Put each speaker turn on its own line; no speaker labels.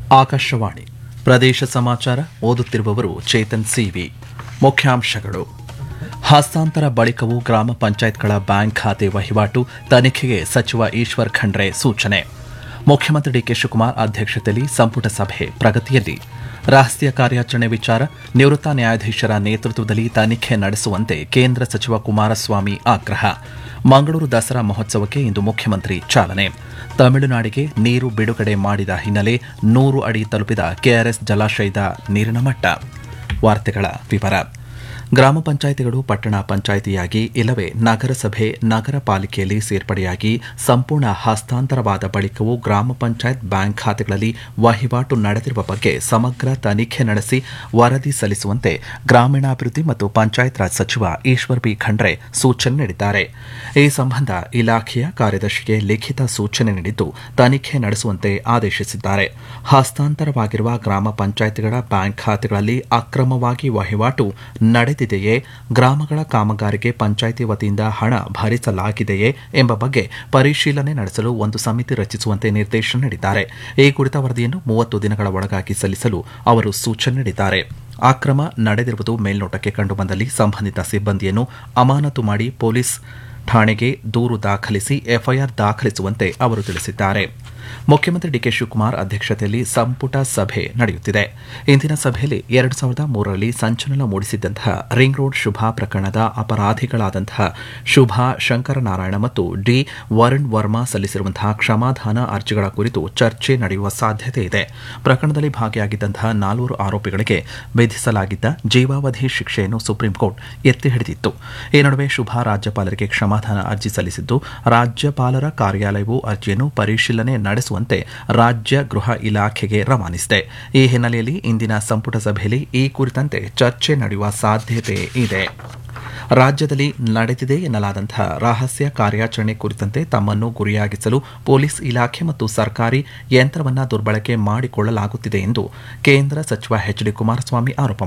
ಆಕಾಶವಾಣಿ ಪ್ರದೇಶ ಸಮಾಚಾರ ಓದುತ್ತಿರುವವರು ಚೇತನ್ ಸಿವಿ ಮುಖ್ಯಾಂಶಗಳು ಹಸ್ತಾಂತರ ಬಳಿಕವೂ ಗ್ರಾಮ ಪಂಚಾಯತ್ಗಳ ಬ್ಯಾಂಕ್ ಖಾತೆ ವಹಿವಾಟು ತನಿಖೆಗೆ ಸಚಿವ ಈಶ್ವರ್ ಖಂಡ್ರೆ ಸೂಚನೆ ಮುಖ್ಯಮಂತ್ರಿ ಡಿಕೆ ಶಿವಕುಮಾರ್ ಅಧ್ಯಕ್ಷತೆಯಲ್ಲಿ ಸಂಪುಟ ಸಭೆ ಪ್ರಗತಿಯಲ್ಲಿ ರಹಸ್ಯ ಕಾರ್ಯಾಚರಣೆ ವಿಚಾರ ನಿವೃತ್ತ ನ್ಯಾಯಾಧೀಶರ ನೇತೃತ್ವದಲ್ಲಿ ತನಿಖೆ ನಡೆಸುವಂತೆ ಕೇಂದ್ರ ಸಚಿವ ಕುಮಾರಸ್ವಾಮಿ ಆಗ್ರಹ ಮಂಗಳೂರು ದಸರಾ ಮಹೋತ್ಸವಕ್ಕೆ ಇಂದು ಮುಖ್ಯಮಂತ್ರಿ ಚಾಲನೆ ತಮಿಳುನಾಡಿಗೆ ನೀರು ಬಿಡುಗಡೆ ಮಾಡಿದ ಹಿನ್ನೆಲೆ ನೂರು ಅಡಿ ತಲುಪಿದ ಕೆಆರ್ಎಸ್ ಜಲಾಶಯದ ನೀರಿನ ಮಟ್ಟ ವಾರ್ತೆಗಳ ವಿವರ ಗ್ರಾಮ ಪಂಚಾಯಿತಿಗಳು ಪಟ್ಟಣ ಪಂಚಾಯಿತಿಯಾಗಿ ಇಲ್ಲವೇ ನಗರಸಭೆ ನಗರ ಪಾಲಿಕೆಯಲ್ಲಿ ಸೇರ್ಪಡೆಯಾಗಿ ಸಂಪೂರ್ಣ ಹಸ್ತಾಂತರವಾದ ಬಳಿಕವೂ ಗ್ರಾಮ ಪಂಚಾಯತ್ ಬ್ಯಾಂಕ್ ಖಾತೆಗಳಲ್ಲಿ ವಹಿವಾಟು ನಡೆದಿರುವ ಬಗ್ಗೆ ಸಮಗ್ರ ತನಿಖೆ ನಡೆಸಿ ವರದಿ ಸಲ್ಲಿಸುವಂತೆ ಗ್ರಾಮೀಣಾಭಿವೃದ್ಧಿ ಮತ್ತು ಪಂಚಾಯತ್ ರಾಜ್ ಸಚಿವ ಈಶ್ವರ್ ಬಿ ಖಂಡ್ರೆ ಸೂಚನೆ ನೀಡಿದ್ದಾರೆ ಈ ಸಂಬಂಧ ಇಲಾಖೆಯ ಕಾರ್ಯದರ್ಶಿಗೆ ಲಿಖಿತ ಸೂಚನೆ ನೀಡಿದ್ದು ತನಿಖೆ ನಡೆಸುವಂತೆ ಆದೇಶಿಸಿದ್ದಾರೆ ಹಸ್ತಾಂತರವಾಗಿರುವ ಗ್ರಾಮ ಪಂಚಾಯಿತಿಗಳ ಬ್ಯಾಂಕ್ ಖಾತೆಗಳಲ್ಲಿ ಅಕ್ರಮವಾಗಿ ವಹಿವಾಟು ನಡೆದಿದೆಯೇ ಗ್ರಾಮಗಳ ಕಾಮಗಾರಿಗೆ ಪಂಚಾಯಿತಿ ವತಿಯಿಂದ ಹಣ ಭರಿಸಲಾಗಿದೆಯೇ ಎಂಬ ಬಗ್ಗೆ ಪರಿಶೀಲನೆ ನಡೆಸಲು ಒಂದು ಸಮಿತಿ ರಚಿಸುವಂತೆ ನಿರ್ದೇಶನ ನೀಡಿದ್ದಾರೆ ಈ ಕುರಿತ ವರದಿಯನ್ನು ಮೂವತ್ತು ದಿನಗಳ ಒಳಗಾಗಿ ಸಲ್ಲಿಸಲು ಅವರು ಸೂಚನೆ ನೀಡಿದ್ದಾರೆ ಅಕ್ರಮ ನಡೆದಿರುವುದು ಮೇಲ್ನೋಟಕ್ಕೆ ಕಂಡುಬಂದಲ್ಲಿ ಸಂಬಂಧಿತ ಸಿಬ್ಬಂದಿಯನ್ನು ಅಮಾನತು ಮಾಡಿ ಪೊಲೀಸ್ ಠಾಣೆಗೆ ದೂರು ದಾಖಲಿಸಿ ಎಫ್ಐಆರ್ ದಾಖಲಿಸುವಂತೆ ಅವರು ತಿಳಿಸಿದ್ದಾರೆ ಮುಖ್ಯಮಂತ್ರಿ ಡಿಕೆ ಶಿವಕುಮಾರ್ ಅಧ್ಯಕ್ಷತೆಯಲ್ಲಿ ಸಂಪುಟ ಸಭೆ ನಡೆಯುತ್ತಿದೆ ಇಂದಿನ ಸಭೆಯಲ್ಲಿ ಎರಡು ಸಾವಿರದ ಮೂರರಲ್ಲಿ ಸಂಚಲನ ಮೂಡಿಸಿದ್ದಂತಹ ರಿಂಗ್ ರೋಡ್ ಶುಭಾ ಪ್ರಕರಣದ ಅಪರಾಧಿಗಳಾದಂತಹ ಶುಭಾ ಶಂಕರನಾರಾಯಣ ಮತ್ತು ಡಿ ವರುಣ್ ವರ್ಮಾ ಸಲ್ಲಿಸಿರುವಂತಹ ಕ್ಷಮಾದಾನ ಅರ್ಜಿಗಳ ಕುರಿತು ಚರ್ಚೆ ನಡೆಯುವ ಸಾಧ್ಯತೆ ಇದೆ ಪ್ರಕರಣದಲ್ಲಿ ಭಾಗಿಯಾಗಿದ್ದಂತಹ ನಾಲ್ವರು ಆರೋಪಿಗಳಿಗೆ ವಿಧಿಸಲಾಗಿದ್ದ ಜೀವಾವಧಿ ಶಿಕ್ಷೆಯನ್ನು ಸುಪ್ರೀಂಕೋರ್ಟ್ ಎತ್ತಿ ಹಿಡಿದಿತ್ತು ಈ ನಡುವೆ ಶುಭಾ ರಾಜ್ಯಪಾಲರಿಗೆ ಕ್ಷಮಾದಾನ ಅರ್ಜಿ ಸಲ್ಲಿಸಿದ್ದು ರಾಜ್ಯಪಾಲರ ಕಾರ್ಯಾಲಯವು ಅರ್ಜಿಯನ್ನು ಪರಿಶೀಲನೆ ನಡೆಸುವಂತೆ ರಾಜ್ಯ ಗೃಹ ಇಲಾಖೆಗೆ ರವಾನಿಸಿದೆ ಈ ಹಿನ್ನೆಲೆಯಲ್ಲಿ ಇಂದಿನ ಸಂಪುಟ ಸಭೆಯಲ್ಲಿ ಈ ಕುರಿತಂತೆ ಚರ್ಚೆ ನಡೆಯುವ ಸಾಧ್ಯತೆ ಇದೆ ರಾಜ್ಯದಲ್ಲಿ ನಡೆದಿದೆ ಎನ್ನಲಾದಂತಹ ರಹಸ್ಯ ಕಾರ್ಯಾಚರಣೆ ಕುರಿತಂತೆ ತಮ್ಮನ್ನು ಗುರಿಯಾಗಿಸಲು ಪೊಲೀಸ್ ಇಲಾಖೆ ಮತ್ತು ಸರ್ಕಾರಿ ಯಂತ್ರವನ್ನ ದುರ್ಬಳಕೆ ಮಾಡಿಕೊಳ್ಳಲಾಗುತ್ತಿದೆ ಎಂದು ಕೇಂದ್ರ ಸಚಿವ ಎಚ್ ಡಿ ಕುಮಾರಸ್ವಾಮಿ ಆರೋಪ